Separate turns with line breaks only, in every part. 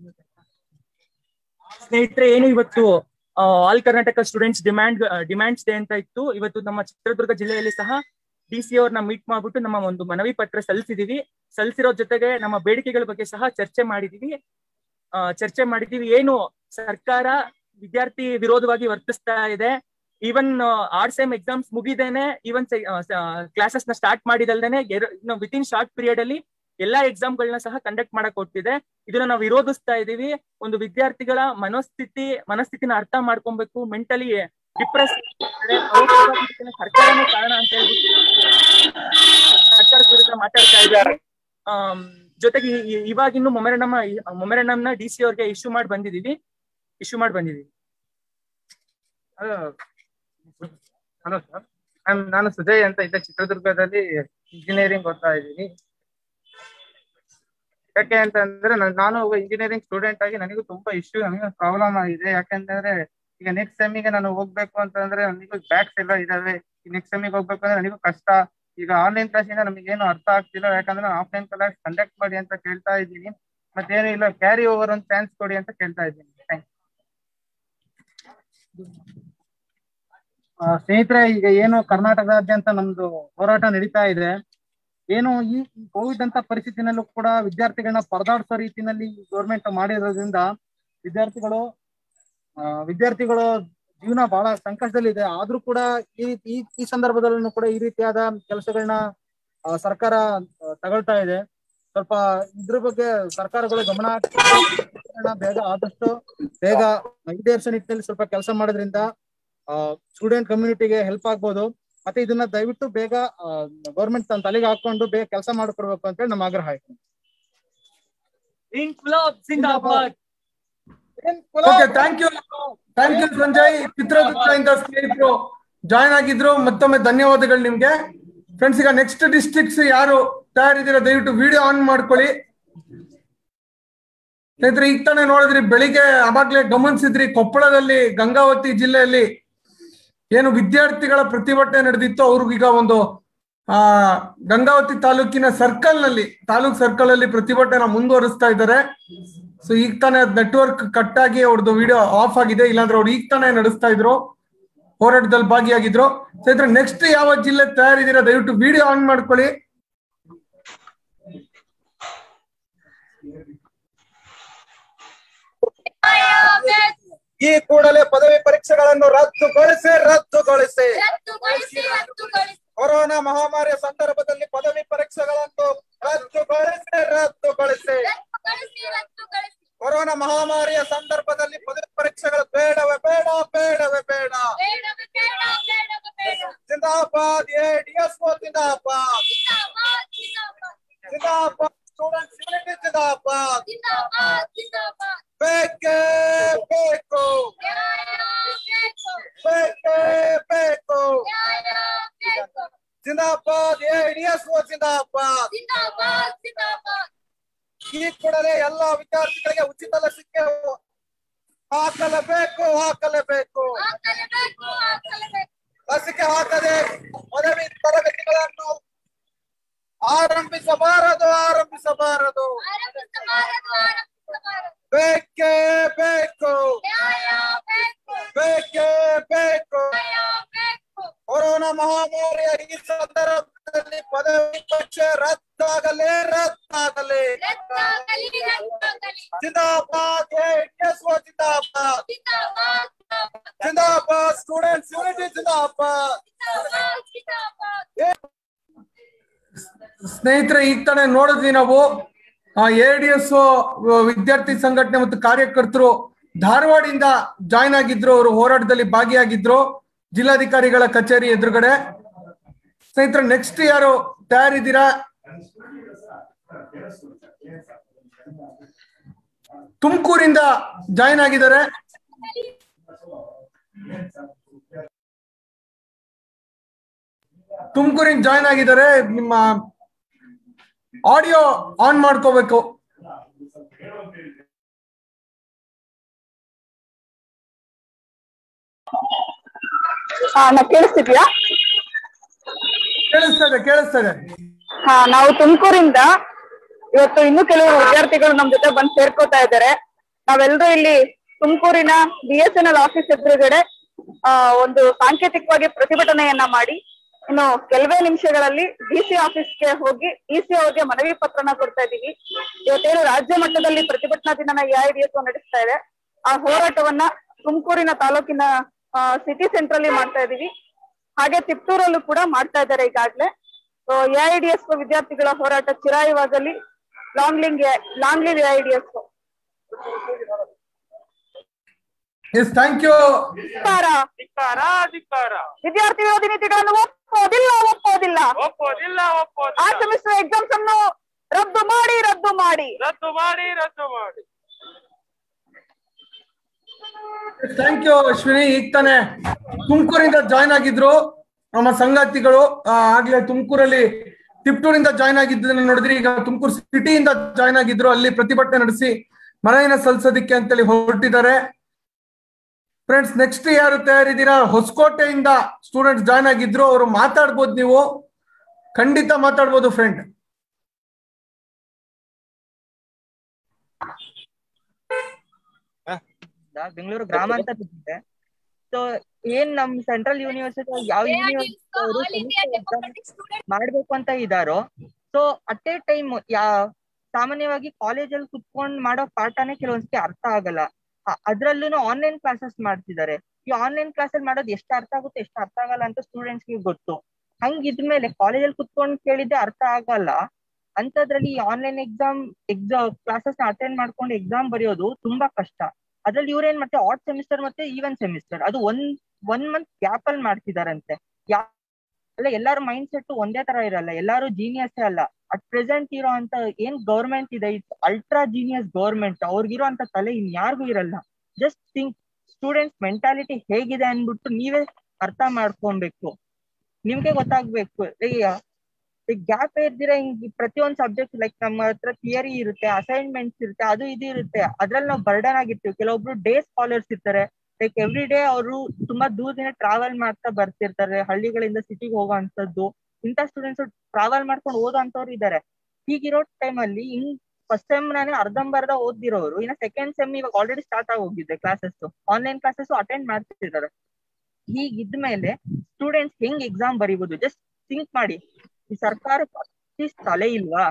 ಸ್ನೇಹಿತರೆ ಏನು ಇವತ್ತು all Karnataka students demand demands day ಅಂತ ಇತ್ತು ಇವತ್ತು ನಮ್ಮ ಚಿತ್ರದುರ್ಗ ಜಿಲ್ಲೆಯಲ್ಲಿ ಸಹ ಡಿ ಸಿ ಅವ್ರನ್ನ ಮೀಟ್ ಮಾಡ್ಬಿಟ್ಟು ನಮ್ಮ ಒಂದು ಮನವಿ ಪತ್ರ ಸಲ್ಲಿಸಿದೀವಿ ಸಲ್ಲಿಸಿರೋ ಜೊತೆಗೆ ನಮ್ಮ ಬೇಡಿಕೆಗಳ ಬಗ್ಗೆ ಸಹ ಚರ್ಚೆ ಮಾಡಿದೀವಿ ಆ, ಚರ್ಚೆ ಮಾಡಿದೀವಿ ಏನು ಸರ್ಕಾರ ವಿದ್ಯಾರ್ಥಿ ವಿರೋಧವಾಗಿ ವರ್ತಿಸ್ತಾ ಇದೆ ಈವನ್ ಆರ್ ಸೆಮ್ ಎಕ್ಸಾಮ್ಸ್ ಮುಗಿದೇನೆ ಈವನ್ ಕ್ಲಾಸಸ್ ನ ಸ್ಟಾರ್ಟ್ ಮಾಡಿದಲ್ದೇನೆ ವಿತ್ ಇನ್ ಶಾರ್ಟ್ ಪೀರಿಯಡ್ ಅಲ್ಲಿ ಎಲ್ಲಾ ಎಕ್ಸಾಮ್ ಗಳನ್ನ ಸಹ ಕಂಡಕ್ಟ್ ಮಾಡಕ್ ಕೊಟ್ಟಿದೆ ಇದನ್ನ ನಾವು ವಿರೋಧಿಸ್ತಾ ಇದೀವಿ ಒಂದು ವಿದ್ಯಾರ್ಥಿಗಳ ಮನೋಸ್ಥಿತಿ ಮನಸ್ಥಿತಿನ ಅರ್ಥ ಮಾಡ್ಕೊಬೇಕು ಮೆಂಟಲಿ ಡಿಪ್ರೆಸ್ ಸರ್ಕಾರನೇ ಕಾರಣ ಅಂತ ಹೇಳ್ಬಿಟ್ಟು ಸರ್ಕಾರದ ವಿರುದ್ಧ ಮಾತಾಡ್ತಾ ಇದ್ದಾರೆ ಆಮ್, ಜೊತೆಗೆ ಈ- ಈ- ಇವಾಗ ಇನ್ನು ಮೊಮೆರಣ್ಣಮ್ಮ ಮೊಮೆರಣ್ಣಮ್ನ ಡಿ ಸಿ ಅವ್ರಿಗೆ ಇಶ್ಯೂ ಮಾಡಿ ಬಂದಿದೀವಿ ಇಶ್ಯೂ ಮಾಡಿ ಬಂದಿದೀವಿ
ಹಲೋ ಸರ್ ನಾನು ಸುಜಯ್ ಅಂತ ಇದ್ದ ಚಿತ್ರದುರ್ಗದಲ್ಲಿ ಇಂಜಿನಿಯರಿಂಗ್ ಓದ್ತಾ ಇದ್ದೀನಿ ಯಾಕೆ ಅಂತಂದ್ರೆ ನಾನ್- ನಾನು ಒಬ್ಬ ಇಂಜಿನಿಯರಿಂಗ್ ಸ್ಟೂಡೆಂಟ್ ಆಗಿ ನನಗೂ ತುಂಬಾ ಇಶ್ಯೂ ನನಗೆ ಪ್ರಾಬ್ಲಮ್ ಆಗಿದೆ ಯಾಕಂತಂದ್ರೆ ಈಗ ನೆಕ್ಸ್ಟ್ ಸೆಮಿಗೆ ನಾನು ಹೋಗ್ಬೇಕು ಅಂತಂದ್ರೆ ನನಗೂ ಬ್ಯಾಕ್ಸ್ ಎಲ್ಲ ಇದಾವೆ ನೆಕ್ಸ್ಟ್ ಸೆಮಿಗೆ ಹೋಗ್ಬೇಕು ಅಂದ್ರೆ ನನಗೂ ಕಷ್ಟ ಈಗ ಆನ್ಲೈನ್ ಕ್ಲಾಸಿಂದ ನಮಗೇನು ಅರ್ಥ ಆಗ್ತಿಲ್ಲ ಯಾಕಂದ್ರೆ ನಾನು ಆಫ್ಲೈನ್ ಕ್ಲಾಸ್ ಕಂಡಕ್ಟ್ ಮಾಡಿ ಅಂತ ಕೇಳ್ತಾ ಇದ್ದೀನಿ ಮತ್ತೇನು ಇಲ್ಲ ಕ್ಯಾರಿ ಓವರ್ ಒಂದು ಚಾನ್ಸ್ ಕೊಡಿ ಅಂತ ಕೇಳ್ತಾ ಇದ್ದೀನಿ ಥ್ಯಾಂಕ್ ಆ, ಸ್ನೇಹಿತರೆ ಈಗ ಏನು ಕರ್ನಾಟಕದಾದ್ಯಂತ ನಮ್ದು ಹೋರಾಟ ನಡೀತಾ ಇದೆ ಏನು ಈ ಕೋವಿಡ್ ಅಂತ ಪರಿಸ್ಥಿತಿನಲ್ಲೂ ಕೂಡ ವಿದ್ಯಾರ್ಥಿಗಳನ್ನ ಪರದಾಡಿಸೋ ರೀತಿನಲ್ಲಿ ಗೌರ್ಮೆಂಟ್ ಮಾಡಿರೋದ್ರಿಂದ ವಿದ್ಯಾರ್ಥಿಗಳು ಆ, ವಿದ್ಯಾರ್ಥಿಗಳು ಜೀವನ ಬಹಳ ಸಂಕಷ್ಟದಲ್ಲಿದೆ ಆದ್ರೂ ಕೂಡ ಈ ಈ ಈ ಸಂದರ್ಭದಲ್ಲೂ ಕೂಡ ಈ ರೀತಿಯಾದ ಕೆಲಸಗಳನ್ನ ಆ, ಸರ್ಕಾರ ಆ, ತಗೊಳ್ತಾ ಇದೆ ಸ್ವಲ್ಪ ಇದ್ರ ಬಗ್ಗೆ ಸರ್ಕಾರಗಳು ಗಮನ ಹಾಕಿ ಬೇಗ ಆದಷ್ಟು ಬೇಗ ಈಡೇರಿಸೋ ನಿಟ್ಟಿನಲ್ಲಿ ಸ್ವಲ್ಪ ಕೆಲಸ ಮಾಡೋದ್ರಿಂದ ಸ್ಟೂಡೆಂಟ್ ಕಮ್ಯುನಿಟಿಗೆ ಹೆಲ್ಪ್ ಆಗ್ಬೋದು ಮತ್ತೆ ಇದನ್ನ ದಯವಿಟ್ಟು ಬೇಗ ಗೌರ್ಮೆಂಟ್ ತನ್ನ ತಲೆಗೆ ಹಾಕೊಂಡು ಬೇಗ ಕೆಲಸ ಮಾಡಿಕೊಡ್ಬೇಕು ಅಂತ ಹೇಳಿ ನಮ್ಮ ಆಗ್ರಹ ಆಯ್ತು
ಇನ್ಕ್ಲಾಬ್ ಜಿಂದಾಬಾದ್
okay thank you thank you Sanjay ಚಿತ್ರದುರ್ಗದಿಂದ ಸ್ನೇಹಿತರು ಜಾಯ್ನ್ ಆಗಿದ್ರು ಮತ್ತೊಮ್ಮೆ ಧನ್ಯವಾದಗಳು ನಿಮ್ಗೆ ಫ್ರೆಂಡ್ಸ್ ಈಗ ನೆಕ್ಸ್ಟ್ ಡಿಸ್ಟ್ರಿಕ್ಟ್ಸ್ ಯಾರು ತಯಾರಿದ್ದೀರಾ ದಯವಿಟ್ಟು ವಿಡಿಯೋ ಆನ್ ಮಾಡ್ಕೊಳ್ಳಿ ಸ್ನೇಹಿತರೆ ಈಗ ತಾನೇ ನೋಡಿದ್ರಿ ಬೆಳಿಗ್ಗೆ ಅವಾಗ್ಲೇ ಗಮನಿಸಿದ್ರಿ ಕೊಪ್ಪಳದಲ್ಲಿ ಗಂಗಾವತಿ ಜಿಲ್ಲೆಯಲ್ಲಿ ಏನು ವಿದ್ಯಾರ್ಥಿಗಳ ಪ್ರತಿಭಟನೆ ನಡೆದಿತ್ತು ಅವ್ರಿಗೀಗ ಒಂದು ಆ ಗಂಗಾವತಿ ತಾಲೂಕಿನ ಸರ್ಕಲ್ ನಲ್ಲಿ ತಾಲೂಕ್ ಸರ್ಕಲ್ ಅಲ್ಲಿ ಪ್ರತಿಭಟನೆ ಮುಂದುವರಿಸ್ತಾ ಇದ್ದಾರೆ ಸೊ ಈಗ ತಾನೇ ನೆಟ್ವರ್ಕ್ ಕಟ್ ಆಗಿ ಅವ್ರದ್ದು ವಿಡಿಯೋ ಆಫ್ ಆಗಿದೆ ಇಲ್ಲಾಂದ್ರೆ ಅವ್ರು ಈಗ ತಾನೇ ನಡೆಸ್ತಾ ಇದ್ರು ಹೋರಾಟದಲ್ಲಿ ಭಾಗಿಯಾಗಿದ್ರು ಸ್ನೇಹಿತರೆ ನೆಕ್ಸ್ಟ್ ಯಾವ ಜಿಲ್ಲೆ ತಯಾರಿದ್ದೀರಾ ದಯವಿಟ್ಟು ವಿಡಿಯೋ ಆನ್ ಮಾಡ್ಕೊಳ್ಳಿ
ಈ ಕೂಡಲೇ ಪದವಿ ಪರೀಕ್ಷೆಗಳನ್ನು ರದ್ದುಗೊಳಿಸಿ ರದ್ದುಗೊಳಿಸಿ
ರದ್ದುಗೊಳಿಸಿ ರದ್ದುಗೊಳಿಸಿ
ಕೊರೋನಾ ಮಹಾಮಾರಿಯ ಸಂದರ್ಭದಲ್ಲಿ ಪದವಿ ಪರೀಕ್ಷೆಗಳನ್ನು ರದ್ದುಗೊಳಿಸಿ ರದ್ದುಗೊಳಿಸಿ
ರದ್ದುಗೊಳಿಸಿ ರದ್ದುಗೊಳಿಸಿ
ಕೊರೋನಾ ಮಹಾಮಾರಿಯ ಸಂದರ್ಭದಲ್ಲಿ ಪದವಿ ಪರೀಕ್ಷೆಗಳು ಬೇಡವೇ ಬೇಡ ಬೇಡವೇ ಬೇಡ
ಬೇಡವೇ ಬೇಡ ಬೇಡವೇ ಬೇಡ
ಜಿಂದಾಬಾದ್ ಎಡಿಎಸ್ಒ ಜಿಂದಾಬಾದ್
ಜಿಂದಾಬಾದ್ ಜಿಂದಾಬಾದ್
ಜಿಂದಾಬಾದ್ ಸ್ಟೂಡೆಂಟ್ಸ್ ಯೂನಿಟಿ ಜಿಂದಾಬಾದ್
ಜಿಂದಾಬಾದ್ ಜಿಂದಾಬಾದ್
ಬೇಕೇ ಬೇಕು
ನ್ಯಾಯ ಬೇಕು
ಬೇಕೇ ಬೇಕು
ನ್ಯಾಯ ಬೇಕು
ಜಿಂದಾಬಾದ್ ಎಡಿಎಸ್ಒ ಜಿಂದಾಬಾದ್
ಜಿಂದಾಬಾದ್ ಜಿಂದಾಬಾದ್
ಈ ಕೂಡಲೇ ಎಲ್ಲಾ ವಿದ್ಯಾರ್ಥಿಗಳಿಗೆ ಉಚಿತ ಲಸಿಕೆ ಹಾಕಲೇಬೇಕು ಹಾಕಲೇಬೇಕು
ಹಾಕಲೇಬೇಕು ಹಾಕಲೇಬೇಕು
ಲಸಿಕೆ ಹಾಕದೆ ಪದವಿ ತರಗತಿಗಳನ್ನು ಆರಂಭಿಸಬಾರದು ಆರಂಭಿಸಬಾರದು
ಆರಂಭಿಸಬಾರದು ಆರಂಭಿಸಬಾರದು
ಬೇಕೇ ಬೇಕು
ನ್ಯಾಯ ಬೇಕು
ಬೇಕೇ ಬೇಕು
ನ್ಯಾಯ ಬೇಕು
ಕೊರೋನಾ ಮಹಾಮಾರಿಯ ಈ ಸಂದರ್ಭದಲ್ಲಿ ಪದವಿ ಪರೀಕ್ಷೆ ರದ್ದಾಗಲೇ ರದ್ದಾಗಲಿ
ರದ್ದಾಗಲಿ ರದ್ದಾಗಲಿ
ಜಿಂದಾಬಾದ್ ಎಸ್ಒ ಜಿಂದಾಬಾದ್
ಜಿಂದಾಬಾದ್
ಜಿಂದಾಬಾದ್ ಸ್ಟೂಡೆಂಟ್ಸ್ ಯೂನಿಟಿ ಜಿಂದಾಬಾದ್
ಜಿಂದಾಬಾದ್ ಜಿಂದಾಬಾದ್
ಸ್ನೇಹಿತರೆ ಈಗ ತಾನೇ ನೋಡಿದ್ವಿ ನಾವು ಎ ಡಿ ಎಸ್ ವಿದ್ಯಾರ್ಥಿ ಸಂಘಟನೆ ಮತ್ತು ಕಾರ್ಯಕರ್ತರು ಧಾರವಾಡಿಂದ ಜಾಯ್ನ್ ಆಗಿದ್ರು ಅವರು ಹೋರಾಟದಲ್ಲಿ ಭಾಗಿಯಾಗಿದ್ರು ಜಿಲ್ಲಾಧಿಕಾರಿಗಳ ಕಚೇರಿ ಎದುರುಗಡೆ ಸ್ನೇಹಿತರೆ ನೆಕ್ಸ್ಟ್ ಯಾರು ತಯಾರಿದ್ದೀರಾ ತುಮಕೂರಿಂದ ಜಾಯ್ನ್ ಆಗಿದ್ದಾರೆ ತುಮಕೂರಿಂದ ಜಾಯ್ನ್ ಆಗಿದ್ದಾರೆ ನಿಮ್ಮ ಆಡಿಯೋ ಆನ್ ಮಾಡ್ಕೋಬೇಕು
ಹಾ ನಾ ಕೇಳಿಸ್ತಿದ್ಯಾ
ಕೇಳಿಸ್ತಾ ಇದೆ ಕೇಳಿಸ್ತಾ ಇದೆ
ಹಾ ನಾವು ತುಮಕೂರಿಂದ ಇವತ್ತು ಇನ್ನೂ ಕೆಲವರು ವಿದ್ಯಾರ್ಥಿಗಳು ನಮ್ ಜೊತೆ ಬಂದು ಸೇರ್ಕೋತಾ ಇದ್ದಾರೆ ನಾವೆಲ್ಲರೂ ಇಲ್ಲಿ ತುಮಕೂರಿನ B S N L office ಎದುರುಗಡೆ ಆ, ಒಂದು ಸಾಂಕೇತಿಕವಾಗಿ ಪ್ರತಿಭಟನೆಯನ್ನ ಮಾಡಿ ಇನ್ನು ಕೆಲವೇ ನಿಮಿಷಗಳಲ್ಲಿ ಡಿ ಸಿ ಆಫೀಸ್ಗೆ ಹೋಗಿ ಡಿ ಸಿ ಅವ್ರಿಗೆ ಮನವಿ ಪತ್ರನ ಕೊಡ್ತಾ ಇದೀವಿ ಇವತ್ತೇನು ರಾಜ್ಯ ಮಟ್ಟದಲ್ಲಿ ಪ್ರತಿಭಟನಾ ದಿನನ ಎಐಡಿಎಸ್ ನಡೆಸ್ತಾ ಇದೆ ಆ ಹೋರಾಟವನ್ನ ತುಮಕೂರಿನ ತಾಲೂಕಿನ ಸಿಟಿ ಸೆಂಟರ್ ಅಲ್ಲಿ ಮಾಡ್ತಾ ಇದೀವಿ ಹಾಗೆ ತಿಪ್ಟೂರಲ್ಲೂ ಕೂಡ ಮಾಡ್ತಾ ಇದ್ದಾರೆ ಈಗಾಗ್ಲೇ ಎಐಡಿಎಸ್ ವಿದ್ಯಾರ್ಥಿಗಳ ಹೋರಾಟ ಚಿರಾಯವಾಗಲಿ ಲಾಂಗ್ ಲಿಂಗ್ long live AIDS
S thank you
ಧಿಕ್ಕಾರ ವಿದ್ಯಾರ್ಥಿ ವಿರೋಧಿ ನೀತಿಗಳನ್ನು ಒಪ್ಪೋದಿಲ್ಲ ಒಪ್ಪೋದಿಲ್ಲ
ಒಪ್ಪೋದಿಲ್ಲ
ಆ
ಒಪ್ಪೋದಿಲ್ಲ
ಸೆಮಿಸ್ಟರ್ ಎಕ್ಸಾಮ್ಸ್ ಅನ್ನು ರದ್ದು ಮಾಡಿ ರದ್ದು ಮಾಡಿ
ರದ್ದು ಮಾಡಿ ರದ್ದು ಮಾಡಿ
ಥ್ಯಾಂಕ್ ಯು ಅಶ್ವಿನಿ ಈಗ ತಾನೇ ತುಮಕೂರಿಂದ ಜಾಯ್ನ್ ಆಗಿದ್ರು ನಮ್ಮ ಸಂಗಾತಿಗಳು ಆ, ಆಗ್ಲೇ ತುಮಕೂರಲ್ಲಿ ತಿಪ್ಟೂರಿಂದ ಜಾಯ್ನ್ ಆಗಿದ್ದನ್ನ ನೋಡಿದ್ರಿ ಈಗ ತುಮಕೂರು ಸಿಟಿಯಿಂದ ಜಾಯ್ನ್ ಆಗಿದ್ರು ಅಲ್ಲಿ ಪ್ರತಿಭಟನೆ ನಡೆಸಿ ಮನವಿನ ಸಲ್ಲಿಸೋದಿಕ್ಕೆ ಅಂತೇಳಿ ಹೊರಟಿದ್ದಾರೆ ಫ್ರೆಂಡ್ಸ್ ನೆಕ್ಸ್ಟ್ ಯಾರು ತಯಾರಿದ್ದೀರಾ ಹೊಸಕೋಟೆಯಿಂದ ಸ್ಟೂಡೆಂಟ್ಸ್ ಜಾಯ್ನ್ ಆಗಿದ್ರು ಅವರು ಮಾತಾಡ್ಬೋದು ನೀವು ಖಂಡಿತ ಮಾತಾಡ್ಬೋದು ಫ್ರೆಂಡ್
ಬೆಂಗಳೂರು ಗ್ರಾಮಾಂತರ ಇದೆ ಸೊ ಏನ್ ನಮ್ ಸೆಂಟ್ರಲ್ ಯೂನಿವರ್ಸಿಟಿ ಯಾವ ಯೂನಿವರ್ಸಿಟಿ ಅವರು
ಆಲ್ ಇಂಡಿಯಾ ಡೆಮೊಕ್ರೆಟಿಕ್ ಸ್ಟೂಡೆಂಟ್
ಮಾಡ್ಬೇಕು ಅಂತ ಇದಾರೋ ಸೊ ಅಟ್ ಎ ಟೈಮ್ ಯಾ ಸಾಮಾನ್ಯವಾಗಿ ಕಾಲೇಜಲ್ಲಿ ಕುತ್ಕೊಂಡ್ ಮಾಡೋ ಪಾಠನೇ ಕೆಲವೊಂದ್ಸತಿ ಅರ್ಥ ಆಗಲ್ಲ ಅದ್ರಲ್ಲೂ ಆನ್ಲೈನ್ ಕ್ಲಾಸಸ್ ಮಾಡ್ತಿದ್ದಾರೆ ಈ ಆನ್ಲೈನ್ ಕ್ಲಾಸ್ ಅಲ್ಲಿ ಮಾಡೋದು ಎಷ್ಟು ಅರ್ಥ ಆಗುತ್ತೆ ಎಷ್ಟು ಅರ್ಥ ಆಗಲ್ಲ ಅಂತ ಸ್ಟೂಡೆಂಟ್ಸ್ ಗೆ ಗೊತ್ತು ಹಂಗಿದ್ಮೇಲೆ ಕಾಲೇಜಲ್ಲಿ ಕುತ್ಕೊಂಡ್ ಕೇಳಿದ್ದೆ ಅರ್ಥ ಆಗಲ್ಲ ಅಂತದ್ರಲ್ಲಿ online exam exam classes attend ಮಾಡ್ಕೊಂಡು ಎಕ್ಸಾಮ್ ಬರೆಯೋದು ತುಂಬಾ ಕಷ್ಟ ಅದ್ರಲ್ಲಿ ಇವ್ರೇನ್ ಮಾಡ್ತಾರೆ ಆಟ್ ಸೆಮಿಸ್ಟರ್ ಮತ್ತೆ ಈವನ್ ಸೆಮಿಸ್ಟರ್ ಅದು ಒಂದ್ ಒನ್ ಮಂತ್ ಗ್ಯಾಪ್ ಅಲ್ಲಿ ಮಾಡ್ತಿದಾರಂತೆ ಯಾ ಅಲ್ಲ ಎಲ್ಲಾರು ಮೈಂಡ್ ಸೆಟ್ ಒಂದೇ ತರ ಇರಲ್ಲ ಎಲ್ಲಾರು ಜೀನಿಯಸ್ ಅಲ್ಲ ಅಟ್ ಪ್ರೆಸೆಂಟ್ ಇರೋ ಅಂತ ಏನ್ ಗೌರ್ಮೆಂಟ್ ಇದೆ ಅಲ್ಟ್ರಾ ಜೀನಿಯಸ್ ಗೌರ್ಮೆಂಟ್ ಅವ್ರಿಗಿರೋ ಅಂತ ತಲೆ ಇನ್ಯಾರಿಗೂ ಇರಲ್ಲ ಜಸ್ಟ್ ಥಿಂಕ್ ಸ್ಟೂಡೆಂಟ್ಸ್ ಮೆಂಟಾಲಿಟಿ ಹೇಗಿದೆ ಅನ್ಬಿಟ್ಟು ನೀವೇ ಅರ್ಥ ಮಾಡ್ಕೊಬೇಕು ನಿಮ್ಗೆ ಗೊತ್ತಾಗ್ಬೇಕು ಗ್ಯಾಪ್ ಇರ್ದಿರ ಹಿಂಗ್ ಪ್ರತಿಯೊಂದ್ ಸಬ್ಜೆಕ್ಟ್ ಲೈಕ್ ನಮ್ಮ ಹತ್ರ ಥಿಯರಿ ಇರುತ್ತೆ ಅಸೈನ್ಮೆಂಟ್ಸ್ ಇರುತ್ತೆ ಅದು ಇದು ಇರುತ್ತೆ ಅದ್ರಲ್ಲಿ ನಾವು ಬರ್ಡನ್ ಆಗಿರ್ತೀವಿ ಕೆಲವೊಬ್ರು ಡೇ ಸ್ಕಾಲರ್ಸ್ ಇರ್ತಾರೆ ಲೈಕ್ ಎವ್ರಿ ಡೇ ಅವರು ತುಂಬಾ ದೂರದಿಂದ ಟ್ರಾವೆಲ್ ಮಾಡ್ತಾ ಬರ್ತಿರ್ತಾರೆ ಹಳ್ಳಿಗಳಿಂದ ಸಿಟಿಗೆ ಹೋಗೋ ಅಂತದ್ದು ಇಂಥ ಸ್ಟೂಡೆಂಟ್ಸ್ ಟ್ರಾವೆಲ್ ಮಾಡ್ಕೊಂಡು ಓದೋ ಅಂತವ್ರು ಇದಾರೆ ಹೀಗಿರೋ ಟೈಮ್ ಅಲ್ಲಿ ಹಿಂಗ್ ಫಸ್ಟ್ ಸೆಮ್ ನಾನೇ ಅರ್ಧಂಬರ್ಧ ಓದಿರೋರು ಇನ್ನ ಸೆಕೆಂಡ್ ಸೆಮ್ ಇವಾಗ ಆಲ್ರೆಡಿ ಸ್ಟಾರ್ಟ್ ಆಗೋಗಿದೆ ಕ್ಲಾಸಸ್ ಆನ್ಲೈನ್ ಕ್ಲಾಸಸ್ ಅಟೆಂಡ್ ಮಾಡ್ತಿದ್ದಾರೆ ಹೀಗಿದ್ಮೇಲೆ ಸ್ಟೂಡೆಂಟ್ಸ್ ಹೆಂಗ್ ಎಕ್ಸಾಮ್ ಬರೀಬಹುದು ಜಸ್ಟ್ ಥಿಂಕ್ ಮಾಡಿ ಈ ಸರ್ಕಾರಕ್ಕೆ ಅಟ್ಲೀಸ್ಟ್ ತಲೆ ಇಲ್ವಾ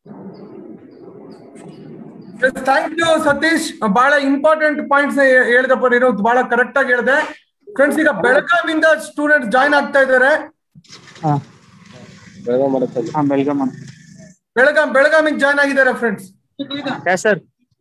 ಥ್ಯಾಂಕ್ ಯು ಸತೀಶ್ ಬಹಳ ಇಂಪಾರ್ಟೆಂಟ್ ಪಾಯಿಂಟ್ಸ್ ಹೇಳಿದಪ್ಪ ನೀನು ಬಹಳ ಕರೆಕ್ಟ್ ಆಗಿ ಹೇಳಿದೆ ಫ್ರೆಂಡ್ಸ್ ಈಗ ಬೆಳಗಾವಿಂದ ಸ್ಟೂಡೆಂಟ್ ಜಾಯ್ನ್ ಆಗ್ತಾ ಇದ್ದಾರೆ ಬೆಳಗಾಂ ಬೆಳಗಾವಿಗೆ ಜಾಯ್ನ್ ಆಗಿದ್ದಾರೆ ಫ್ರೆಂಡ್ಸ್
ಸರ್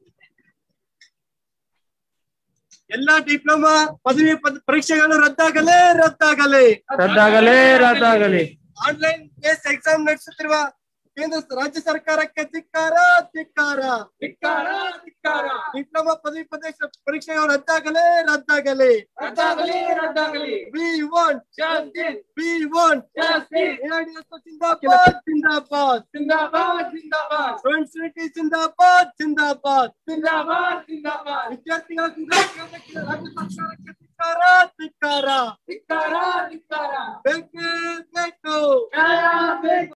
ಎಲ್ಲಾ ಡಿಪ್ಲೊಮಾ ಪದವಿ ಪದ- ಪರೀಕ್ಷೆಗಳು ರದ್ದಾಗಲೇ ರದ್ದಾಗಲಿ
ರದ್ದಾಗಲೇ ರದ್ದಾಗಲಿ
ಆನ್ಲೈನ್ ಬೇಸ್ ಎಕ್ಸಾಮ್ ನಡೆಸುತ್ತಿರುವ ಕೇಂದ್ರ ರಾಜ್ಯ ಸರ್ಕಾರಕ್ಕೆ ಧಿಕ್ಕಾರ ಧಿಕ್ಕಾರ ಧಿಕ್ಕಾರ ಧಿಕ್ಕಾರ ಡಿಪ್ಲೊಮಾ ಪದವಿ ಪ್ರದೇಶ ಪರೀಕ್ಷೆಗಳು ರದ್ದಾಗಲೇ ರದ್ದಾಗಲಿ ರದ್ದಾಗಲಿ ರದ್ದಾಗಲಿ we want justice we want justice ಜಿಂದಾಬಾದ್ ಜಿಂದಾಬಾದ್ ಜಿಂದಾಬಾದ್ ಜಿಂದಾಬಾದ್ ಸ್ಟೂಡೆಂಟ್ಸ್ ಯೂನಿಟಿ ಜಿಂದಾಬಾದ್ ಜಿಂದಾಬಾದ್ ಜಿಂದಾಬಾದ್ ಜಿಂದಾಬಾದ್ ವಿದ್ಯಾರ್ಥಿಗಳ ರಾಜ್ಯ ಸರ್ಕಾರಕ್ಕೆ ಧಿಕ್ಕಾರ ಧಿಕ್ಕಾರ ಧಿಕ್ಕಾರ ಧಿಕ್ಕಾರ ಬೇಕೇ ಬೇಕು